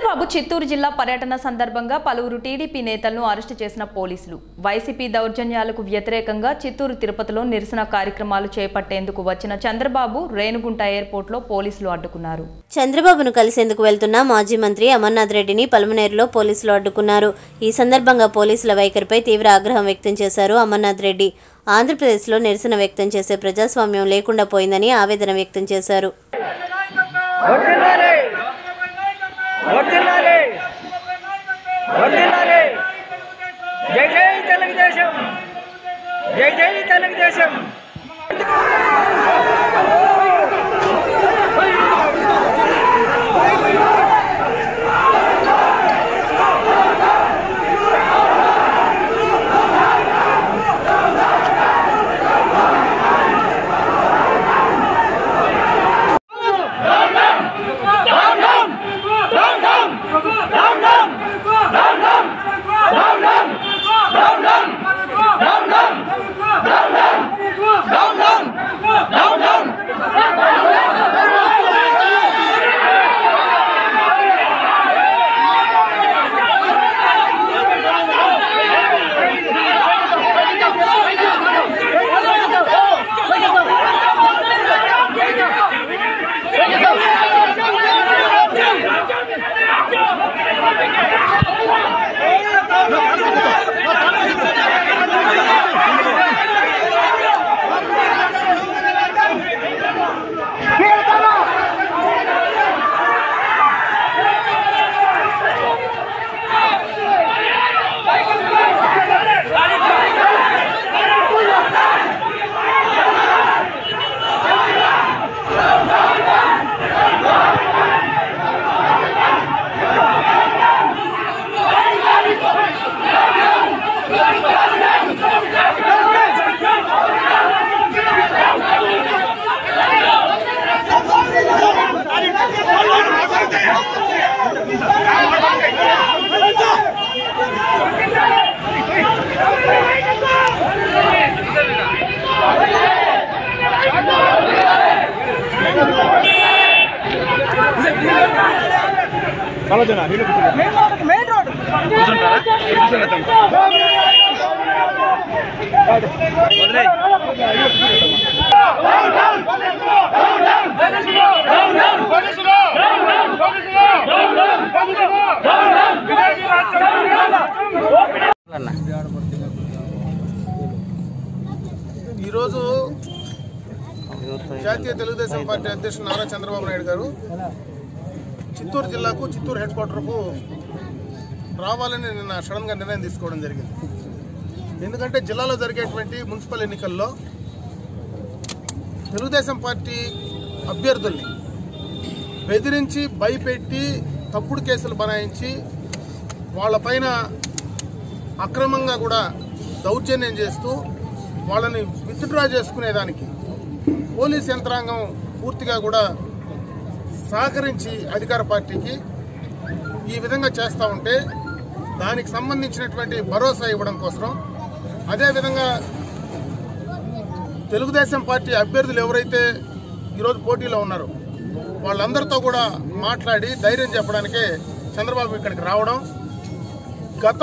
చంద్రబాబు చిత్తూరు జిల్లా పర్యటన సందర్భంగా పలువురు టీడీపీ నేతలను అరెస్టు చేసిన పోలీసులు వైసీపీ దౌర్జన్యాలకు వ్యతిరేకంగా చిత్తూరు తిరుపతిలో నిరసన కార్యక్రమాలు చేపట్టేందుకు వచ్చిన చంద్రబాబు రేణుగుంట ఎయిర్పోర్ట్లో పోలీసులు అడ్డుకున్నారు చంద్రబాబును కలిసేందుకు వెళ్తున్న మాజీ మంత్రి అమర్నాథ్ రెడ్డిని పలమనేరులో పోలీసులు అడ్డుకున్నారు ఈ సందర్భంగా పోలీసుల వైఖరిపై తీవ్ర ఆగ్రహం వ్యక్తం చేశారు అమర్నాథ్ రెడ్డి ఆంధ్రప్రదేశ్లో నిరసన వ్యక్తం చేసే ప్రజాస్వామ్యం లేకుండా పోయిందని ఆవేదన వ్యక్తం చేశారు వర్ధిల్లాలి వర్ధిల్లాలి వర్ధిల్లాలి జై జై తెలుగుదేశం జై జై తెలుగుదేశం ఈరోజు జాతీయ తెలుగుదేశం పార్టీ అధ్యక్షుడు నారా చంద్రబాబు నాయుడు గారు చిత్తూరు జిల్లాకు చిత్తూరు హెడ్ క్వార్టర్కు రావాలని నిన్న సడన్గా నిర్ణయం తీసుకోవడం జరిగింది ఎందుకంటే జిల్లాలో జరిగేటువంటి మున్సిపల్ ఎన్నికల్లో తెలుగుదేశం పార్టీ అభ్యర్థుల్ని బెదిరించి భయపెట్టి తప్పుడు కేసులు బనాయించి వాళ్ళపైన అక్రమంగా కూడా దౌర్జన్యం చేస్తూ వాళ్ళని విత్డ్రా చేసుకునేదానికి పోలీస్ యంత్రాంగం పూర్తిగా కూడా సహకరించి అధికార పార్టీకి ఈ విధంగా చేస్తూ ఉంటే దానికి సంబంధించినటువంటి భరోసా ఇవ్వడం కోసం అదేవిధంగా తెలుగుదేశం పార్టీ అభ్యర్థులు ఎవరైతే ఈరోజు పోటీలో ఉన్నారో వాళ్ళందరితో కూడా మాట్లాడి ధైర్యం చెప్పడానికే చంద్రబాబు ఇక్కడికి రావడం గత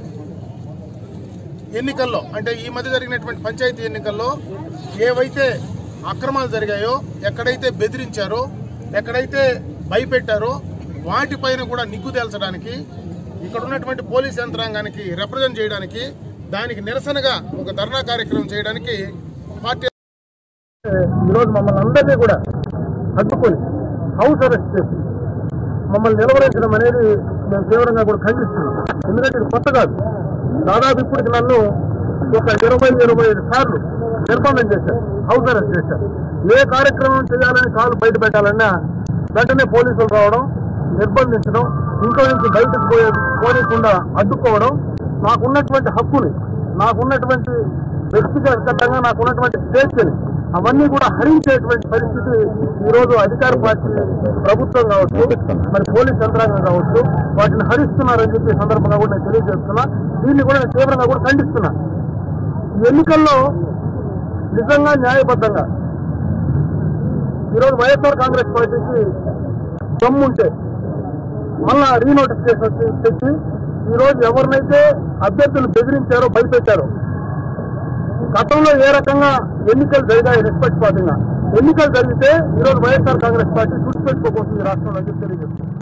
ఎన్నికల్లో అంటే ఈ మధ్య జరిగినటువంటి పంచాయతీ ఎన్నికల్లో ఏవైతే అక్రమాలు జరిగాయో ఎక్కడైతే బెదిరించారో ఎక్కడైతే భయపెట్టారో వాటిపైన కూడా నిగ్గు తేల్చడానికి ఇక్కడ ఉన్నటువంటి పోలీస్ యంత్రాంగానికి రిప్రజెంట్ చేయడానికి దానికి నిరసనగా ఒక ధర్నా కార్యక్రమం చేయడానికి పార్టీ ఈరోజు మమ్మల్ని అందరినీ కూడా అడ్డుకొని హౌస్ అరెస్ట్ చేసి మమ్మల్ని నిలవరించడం అనేది మేము తీవ్రంగా కూడా ఖండిస్తున్నాం ఎందుకంటే ఇది కొత్త కాదు దాదాపు ఇప్పటికి నన్ను ఒక ఇరవై ఇరవై ఐదు సార్లు నిర్బంధం చేశారు హౌస్ అరెస్ట్ చేశారు ఏ కార్యక్రమం చేయాలని కాలు బయట పెట్టాలన్నా వెంటనే పోలీసులు రావడం నిర్బంధించడం ఇంట్లో నుంచి బయటకు పోయే పోనీయకుండా అడ్డుకోవడం నాకున్నటువంటి హక్కుని నాకున్నటువంటి వ్యక్తిగతంగా నాకున్నటువంటి స్వేచ్ఛని అవన్నీ కూడా హరించేటువంటి పరిస్థితి ఈ రోజు అధికార పార్టీ ప్రభుత్వం కావచ్చు మరి పోలీస్ యంత్రాంగం కావచ్చు వాటిని హరిస్తున్నారని చెప్పి ఈ సందర్భంగా కూడా నేను తెలియజేస్తున్నా దీన్ని కూడా నేను తీవ్రంగా కూడా ఖండిస్తున్నా ఈ ఎన్నికల్లో నిజంగా న్యాయబద్ధంగా ఈరోజు వైఎస్ఆర్ కాంగ్రెస్ పార్టీకి దమ్ముంటే మళ్ళా రీనోటిఫికేషన్ వచ్చి తెచ్చి ఈ రోజు ఎవరినైతే అభ్యర్థులు బెదిరించారో భయపెట్టారో గతంలో ఏ రకంగా ఎన్నికలు జరిగాయి నిష్పక్షపాతంగా ఎన్నికలు జరిగితే ఈ రోజు వైఎస్ఆర్ కాంగ్రెస్ పార్టీ గుర్తుపెట్టుకోబోతుంది ఈ రాష్ట్రంలో అని చెప్పి తెలియజేస్తుంది